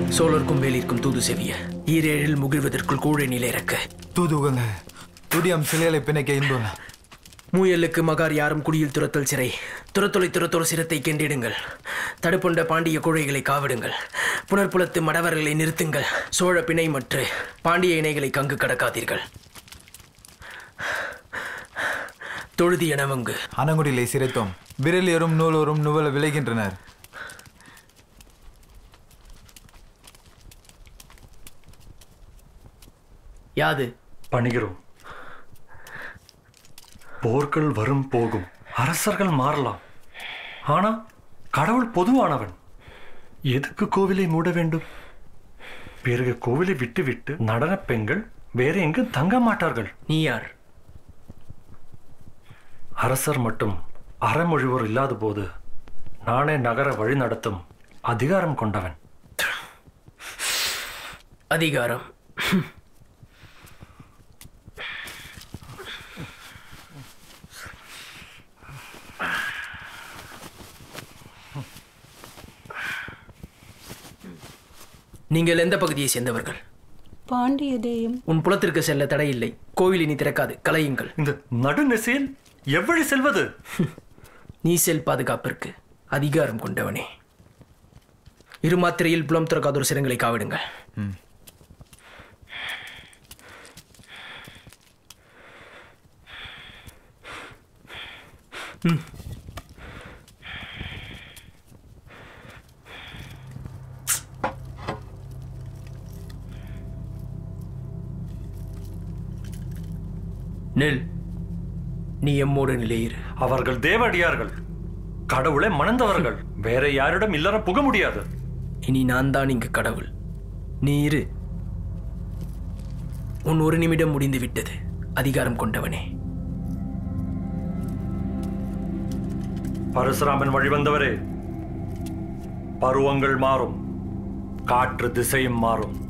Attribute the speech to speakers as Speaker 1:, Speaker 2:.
Speaker 1: சோழருக்கும் வேலிற்கும் தூது செவிய ஈரேழில் முகிழ்வதற்குள் கூழை நிலை இறக்க
Speaker 2: தூதுகங்க துடியம் சிலைகளை பிணைக்க இன்பம்
Speaker 1: மூயலுக்கு மகார் யாரும் குடியில் துரத்தல் சிறை துரத்தொலை துரத்தொரு சிரத்தை கெண்டிடுங்கள் தடுப்புண்ட பாண்டிய குழைகளை காவிடுங்கள் புனர்புலத்து மடவர்களை நிறுத்துங்கள் சோழ பிணை மற்று பாண்டிய இணைகளை கங்கு கடக்காதீர்கள் தொழுதி எனவங்கு
Speaker 2: அனங்குடிலை சிறைத்தோம் விரலியரும் நூலோரும் நுவல விளைகின்றனர்
Speaker 1: யாது
Speaker 3: பணிகிறோம் போர்கள் வரும் போகும் அரசர்கள் மாறலாம் ஆனா கடவுள் பொதுவானவன் எதுக்கு கோவிலை மூட வேண்டும் பிறகு கோவிலை விட்டு விட்டு நடன பெண்கள் வேற எங்கும் தங்க மாட்டார்கள்
Speaker 1: நீ யார்
Speaker 3: அரசர் மட்டும் அறமொழிவோர் இல்லாத போது நானே நகர வழி நடத்தும் அதிகாரம் கொண்டவன்
Speaker 1: அதிகாரம் நீங்கள் எந்த பகுதியை சேர்ந்தவர்கள்
Speaker 4: பாண்டியதேயம்
Speaker 1: உன் புலத்திற்கு செல்ல தடையில்லை கோவில் இனி திறக்காது கலையுங்கள்
Speaker 3: இந்த நடுநெசையில் எவ்வழி செல்வது
Speaker 1: நீ செல் பாதுகாப்பிற்கு அதிகாரம் கொண்டவனே இரு மாத்திரையில் புலம் திறக்காதொரு சிரங்களை காவிடுங்கள் ம். நெல் நீ எம்மோடு நிலையிரு
Speaker 3: அவர்கள் தேவடியார்கள் கடவுளை மணந்தவர்கள் வேற யாரிடம் இல்லறம் புக முடியாது
Speaker 1: இனி நான் தான் இங்கு கடவுள் நீ இரு உன் ஒரு நிமிடம் முடிந்து விட்டது அதிகாரம் கொண்டவனே
Speaker 3: பரசுராமன் வழிவந்தவரே பருவங்கள் மாறும் காற்று திசையும் மாறும்